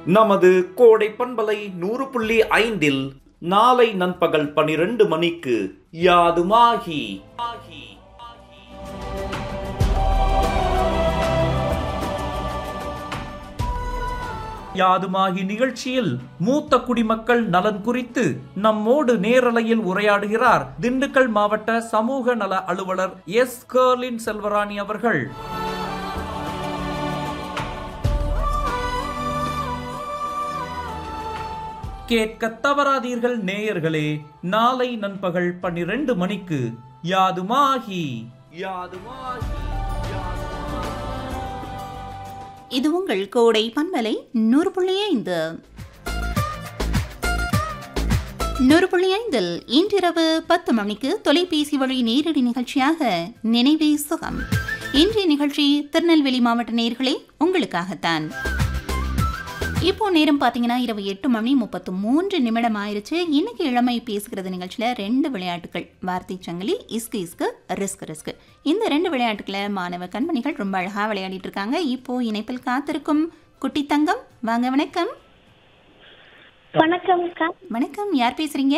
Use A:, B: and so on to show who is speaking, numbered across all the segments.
A: நமது கோடை பண்பலை நூறு புள்ளி ஐந்தில் நாளை நண்பகல் பனிரெண்டு மணிக்கு யாதுமாகி ஆகி யாதுமாகி நிகழ்ச்சியில் மூத்த குடிமக்கள் நலன் குறித்து நம்மோடு நேரலையில் உரையாடுகிறார் திண்டுக்கல் மாவட்ட சமூக நல அலுவலர் எஸ் கர்லின் செல்வராணி அவர்கள் கேட்க தவறாதீர்கள் நேயர்களே நாளை நண்பகல் பன்னிரண்டு மணிக்கு யாதுமாகி யாதுமாகி
B: இது உங்கள் கோடை பண்பலை நூறு புள்ளி ஐந்து நூறு புள்ளி ஐந்தில் இன்றிரவு பத்து மணிக்கு தொலைபேசி வழி நேரடி நிகழ்ச்சியாக நினைவே சுகம் இன்றைய நிகழ்ச்சி திருநெல்வேலி மாவட்ட நேர்களே உங்களுக்காகத்தான் இப்போ நேரம் பார்த்தீங்கன்னா இரவு எட்டு மணி முப்பத்து மூன்று நிமிடம் ஆயிருச்சு இன்னைக்கு இளமை பேசுகிறது நிகழ்ச்சியில் ரெண்டு விளையாட்டுகள் வார்த்தை சங்கிலி இஸ்கு இஸ்கு ரிஸ்க் ரிஸ்க் இந்த ரெண்டு விளையாட்டுகளை மாணவ கண்மணிகள் ரொம்ப அழகாக விளையாடிட்டு இருக்காங்க இப்போ இணைப்பில் காத்திருக்கும் குட்டி தங்கம் வாங்க வணக்கம்
C: வணக்கம்க்கா
B: வணக்கம் யார் பேசுறீங்க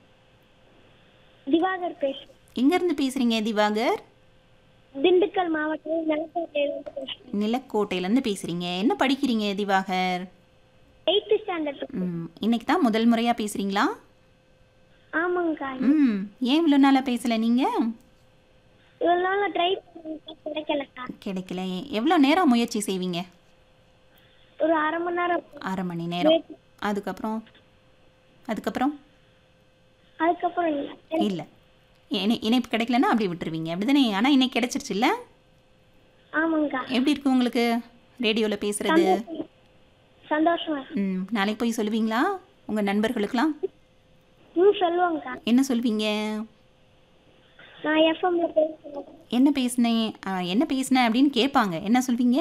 C: திவாகர் பேசுறேன்
B: எங்கேருந்து பேசுறீங்க திவாகர்
C: திண்டுக்கல் மாவட்டம் நிலக்கோட்டையிலிருந்து பேசுறேன்
B: நிலக்கோட்டையிலேருந்து பேசுறீங்க என்ன படிக்கிறீங்க திவாகர்
C: எயித்து ஸ்டாண்டர்ட்
B: ம், இன்னைக்கு தான் முதல் முறையாக பேசுறீங்களா
C: ஆமாங்கக்கா
B: ம் ஏன் இவ்வளோ நாளாக பேசலை நீங்கள்
C: இவ்வளவு நாள் ட்ரை பண்ணிருக்கேன் கிடைக்கலக்கா
B: கிடைக்கல எவ்வளோ நேரம் முயற்சி செய்வீங்க
C: ஒரு அரை மணி நேரம்
B: அரை மணி நேரம் அதுக்கப்புறம் அதுக்கப்புறம்
C: அதுக்கப்புறம் இல்லை
B: இல்லை இணை இணைப்பு கிடைக்கலன்னா அப்படியே விட்டுருவீங்க அப்படிதானே ஆனால் இன்னைக்கு கிடைச்சிருச்சுல்ல
C: ஆமாங்கக்கா
B: எப்படி இருக்கு உங்களுக்கு ரேடியோவில் பேசுறது
C: சந்தோஷமா இருக்கு.
B: ம் நாளைக்கு போய் சொல்லுவீங்களா உங்கள் நண்பர்களுக்கெல்லாம்
C: ம் சொல்லுவாங்கக்கா
B: என்ன சொல்வீங்க
C: நான் எஃப்எம்ல பேசுறேன்
B: என்ன பேசினேன் ஆ, என்ன பேசினேன் அப்படின்னு கேட்பாங்க என்ன சொல்வீங்க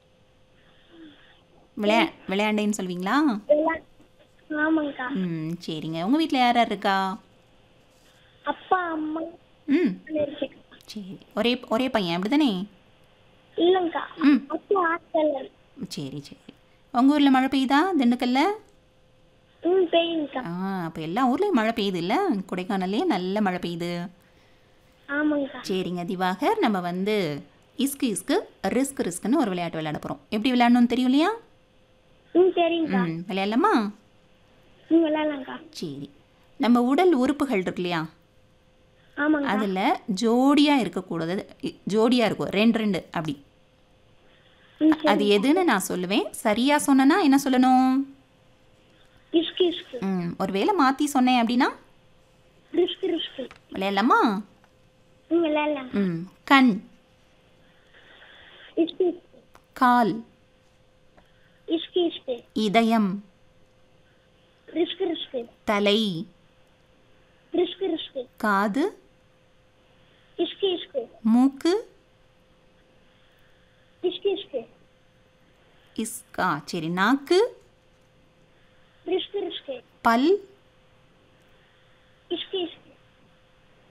B: விளையா விளையாண்டேன்னு சொல்வீங்களா
C: எல்லாம் ஆமாங்கக்கா
B: ம் சரிங்க உங்கள் வீட்டில் யார் யார் இருக்கா
C: அப்பா அம்மா
B: ம்
C: இருக்கேன்
B: சரி ஒரே ஒரே பையன் அப்படிதானே
C: இல்லைங்கக்கா
B: ம்.
C: அப்பா ஹாஸ்டல்ல
B: சரி சரி உங்கள் ஊரில் மழை பெய்யுதா திண்டுக்கல்ல
C: ம் பெய்யுங்கக்கா
B: ஆ அப்போ எல்லா ஊர்லேயும் மழை பெய்யுது இல்லை கொடைக்கானல்லே நல்ல மழை பெய்யுது
C: ஆமாங்கக்கா
B: சரிங்க திவாகர் நம்ம வந்து இஸ்கு இஸ்கு ரிஸ்க் ரிஸ்க்னு ஒரு விளையாட்டு விளையாட போகிறோம் எப்படி விளையாடணும்னு தெரியும் இல்லையா
C: ம் சரிங்கக்கா
B: ம் விளையாடலாமா
C: ம் விளையாடலாம்க்கா
B: சரி நம்ம உடல் உறுப்புகள் இருக்கு இல்லையா
C: ஆமாங்க
B: அதில் ஜோடியாக இருக்கக்கூடாது ஜோடியாக இருக்கும் ரெண்டு ரெண்டு அப்படி
C: ம்
B: அது எதுன்னு நான் சொல்லுவேன் சரியாக சொன்னேன்னா என்ன சொல்லணும்
C: இஸ்கு இஸ்கு
B: ம் ஒருவேளை மாற்றி சொன்னேன் அப்படின்னா
C: ரிஸ்க் ரிஸ்க்
B: விளையாடலாமா
C: ம் விளையாடலாம்
B: ம் கண்
C: இஸ்கு
B: கால்
C: இஸ்கு இஸ்கு
B: இதயம்
C: ரிஸ்க் ரிஸ்க்
B: தலை
C: ரிஸ்க் ரிஸ்க்
B: காது
C: இஸ்கு இஸ்கு
B: மூக்கு
C: இஸ்கு இஸ்கு
B: இஸ்கா சரி நாக்கு
C: ரிஸ்க் ரிஸ்க்
B: பல்